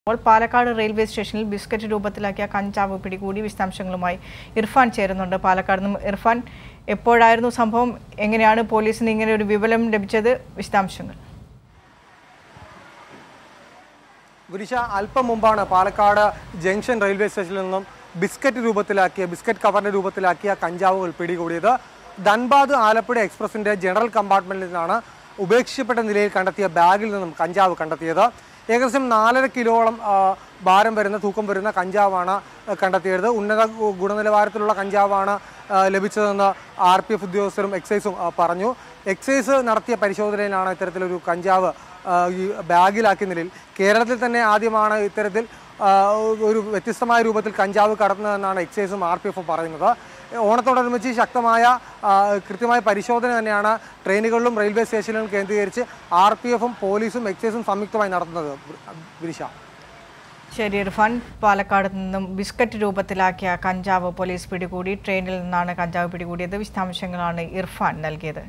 ഇപ്പോൾ പാലക്കാട് റെയിൽവേ സ്റ്റേഷനിൽ ബിസ്ക്കറ്റ് രൂപത്തിലാക്കിയ കഞ്ചാവ് പിടികൂടി വിശദാംശങ്ങളുമായി ഇർഫാൻ ചേരുന്നുണ്ട് പാലക്കാട് നിന്നും ഇർഫാൻ എപ്പോഴായിരുന്നു സംഭവം എങ്ങനെയാണ് പോലീസിന് ഇങ്ങനെ ഒരു വിവരം ലഭിച്ചത് വിശദാംശങ്ങൾ ഗുരിശ അല്പം മുമ്പാണ് പാലക്കാട് ജംഗ്ഷൻ റെയിൽവേ സ്റ്റേഷനിൽ നിന്നും ബിസ്ക്കറ്റ് രൂപത്തിലാക്കിയ ബിസ്ക്കറ്റ് കവറിന്റെ രൂപത്തിലാക്കിയ കഞ്ചാവുകൾ പിടികൂടിയത് ധൻബാദ് ആലപ്പുഴ എക്സ്പ്രസിന്റെ ജനറൽ കമ്പാർട്ട്മെന്റിൽ നിന്നാണ് ഉപേക്ഷിക്കപ്പെട്ട നിലയിൽ കണ്ടെത്തിയ ബാഗിൽ നിന്നും കഞ്ചാവ് കണ്ടെത്തിയത് ഏകദേശം നാലര കിലോളം ആ, ഭാരം വരുന്ന തൂക്കം വരുന്ന കഞ്ചാവാണ് ആ, കണ്ടെത്തിയത് ഉന്നത ഗു- ഗുണനിലവാരത്തിലുള്ള കഞ്ചാവാണ് ആ, ലഭിച്ചതെന്ന് ആർ പി എഫ് ഉദ്യോഗസ്ഥരും എക്സൈസും ആ, പറഞ്ഞു എക്സൈസ് നടത്തിയ പരിശോധനയിലാണ് ഇത്തരത്തിലൊരു കഞ്ചാവ് ആ, ഈ ബാഗിലാക്കിയ നിലയിൽ കേരളത്തിൽ തന്നെ ആദ്യമാണ് ഇത്തരത്തിൽ ആ, ഒരു വ്യത്യസ്തമായ രൂപത്തിൽ കഞ്ചാവ് കടത്തുന്നതെന്നാണ് എക്സൈസും ആർ പി എഫും പറയുന്നത് ഓണത്തോടനുബന്ധിച്ച് ശക്തമായ ആ, കൃത്യമായ പരിശോധന തന്നെയാണ് ട്രെയിനുകളിലും റെയിൽവേ സ്റ്റേഷനുകളിലും കേന്ദ്രീകരിച്ച് ആർ പി എഫും പോലീസും എക്സൈസും സംയുക്തമായി നടത്തുന്നത് ഗിരിശ ശരി ഇർഫാൻ പാലക്കാട് നിന്നും ബിസ്ക്കറ്റ് രൂപത്തിലാക്കിയ കഞ്ചാവ് പോലീസ് പിടികൂടി ട്രെയിനിൽ നിന്നാണ് കഞ്ചാവ് പിടികൂടിയത് വിശദാംശങ്ങളാണ് ഇർഫാൻ നൽകിയത്